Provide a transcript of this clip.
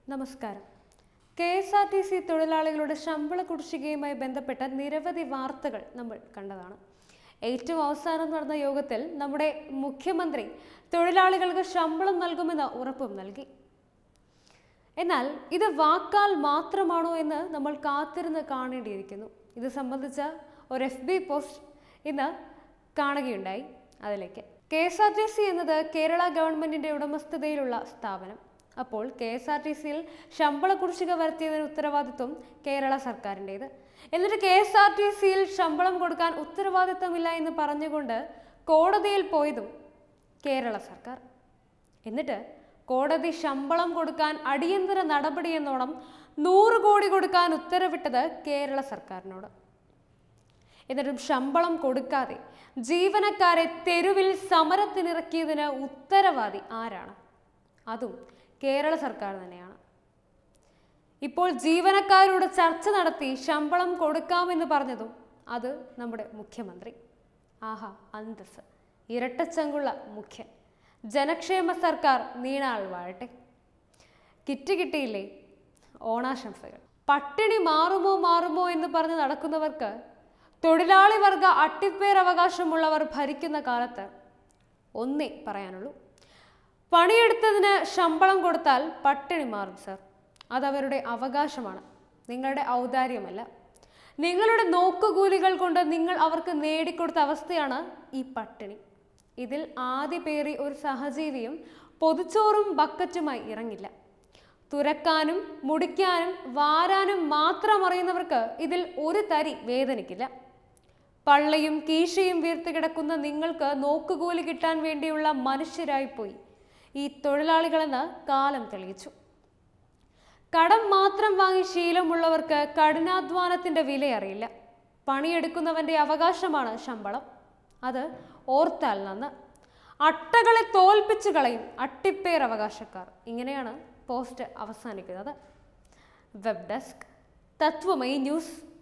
നമസ്കാരം K S R T C തൊഴിലാളികളുടെ ശമ്പള കുടിശ്ശികയുമായി ബന്ധപ്പെട്ട നിരവധി വാർത്തകൾ നമ്മൾ കണ്ടതാണ് ഏറ്റവും അവസാനം നടന്ന യോഗത്തിൽ നമ്മുടെ മുഖ്യമന്ത്രി തൊഴിലാളികൾക്ക് ശമ്പളം നൽകുമെന്ന് ഉറപ്പും നൽകി എന്നാൽ ഇത് വാക്കാൽ മാത്രമാണോ എന്ന് നമ്മൾ കാത്തിരുന്ന് കാണേണ്ടിയിരിക്കുന്നു ഇത് സംബന്ധിച്ച ഒരു എഫ് ബി പോസ്റ്റ് ഇന്ന് കാണുകയുണ്ടായി അതിലേക്ക് K S R T C എന്നത് കേരള ഗവൺമെന്റിന്റെ ഉടമസ്ഥതയിലുള്ള സ്ഥാപനം അപ്പോൾ കെ എസ് ആർ ടി സിയിൽ ശമ്പള കുടിശ്ശിക വരുത്തിയതിന് ഉത്തരവാദിത്വം കേരള സർക്കാരിൻ്റെത് എന്നിട്ട് കെ എസ് ആർ ടി സിയിൽ ശമ്പളം കൊടുക്കാൻ ഉത്തരവാദിത്തമില്ല എന്ന് പറഞ്ഞുകൊണ്ട് കോടതിയിൽ പോയതും കേരള സർക്കാർ എന്നിട്ട് കോടതി ശമ്പളം കൊടുക്കാൻ അടിയന്തര നടപടി എന്നോണം നൂറ് കോടി കൊടുക്കാൻ ഉത്തരവിട്ടത് കേരള സർക്കാരിനോട് എന്നിട്ടും ശമ്പളം കൊടുക്കാതെ ജീവനക്കാരെ തെരുവിൽ സമരത്തിനിറക്കിയതിന് ഉത്തരവാദി ആരാണ് അതും കേരള സർക്കാർ തന്നെയാണ് ഇപ്പോൾ ജീവനക്കാരോട് ചർച്ച നടത്തി ശമ്പളം കൊടുക്കാമെന്ന് പറഞ്ഞതും അത് നമ്മുടെ മുഖ്യമന്ത്രി ആഹാ അന്തസ് ഇരട്ടച്ചങ്കുള്ള മുഖ്യൻ ജനക്ഷേമ സർക്കാർ നീണാൾ വാഴട്ടെ കിറ്റ് കിട്ടിയില്ലേ ഓണാശംസകൾ പട്ടിണി മാറുമോ മാറുമോ എന്ന് പറഞ്ഞ് നടക്കുന്നവർക്ക് തൊഴിലാളി വർഗ അട്ടിപ്പേർ അവകാശമുള്ളവർ ഭരിക്കുന്ന കാലത്ത് ഒന്നേ പറയാനുള്ളൂ പണിയെടുത്തതിന് ശമ്പളം കൊടുത്താൽ പട്ടിണി മാറും സർ അതവരുടെ അവകാശമാണ് നിങ്ങളുടെ ഔദാര്യമല്ല നിങ്ങളുടെ നോക്കുകൂലികൾ കൊണ്ട് നിങ്ങൾ അവർക്ക് നേടിക്കൊടുത്ത അവസ്ഥയാണ് ഈ പട്ടിണി ഇതിൽ ആദ്യ പേറി ഒരു സഹജീവിയും പൊതിച്ചോറും ബക്കറ്റുമായി ഇറങ്ങില്ല തുരക്കാനും മുടിക്കാനും വാരാനും മാത്രം അറിയുന്നവർക്ക് ഇതിൽ ഒരു തരി വേദനിക്കില്ല പള്ളയും കീശയും വീർത്ത് കിടക്കുന്ന നിങ്ങൾക്ക് നോക്കുകൂലി കിട്ടാൻ വേണ്ടിയുള്ള മനുഷ്യരായിപ്പോയി ഈ തൊഴിലാളികളെന്ന് കാലം തെളിയിച്ചു കടം മാത്രം വാങ്ങി ശീലമുള്ളവർക്ക് കഠിനാധ്വാനത്തിന്റെ വില അറിയില്ല പണിയെടുക്കുന്നവന്റെ അവകാശമാണ് ശമ്പളം അത് ഓർത്താൽ നന്ന് അട്ടകളെ തോൽപ്പിച്ചു കളയും അട്ടിപ്പേർ അവകാശക്കാർ ഇങ്ങനെയാണ് പോസ്റ്റ് അവസാനിക്കുന്നത് വെബ് ഡെസ്ക് തത്വമയി ന്യൂസ്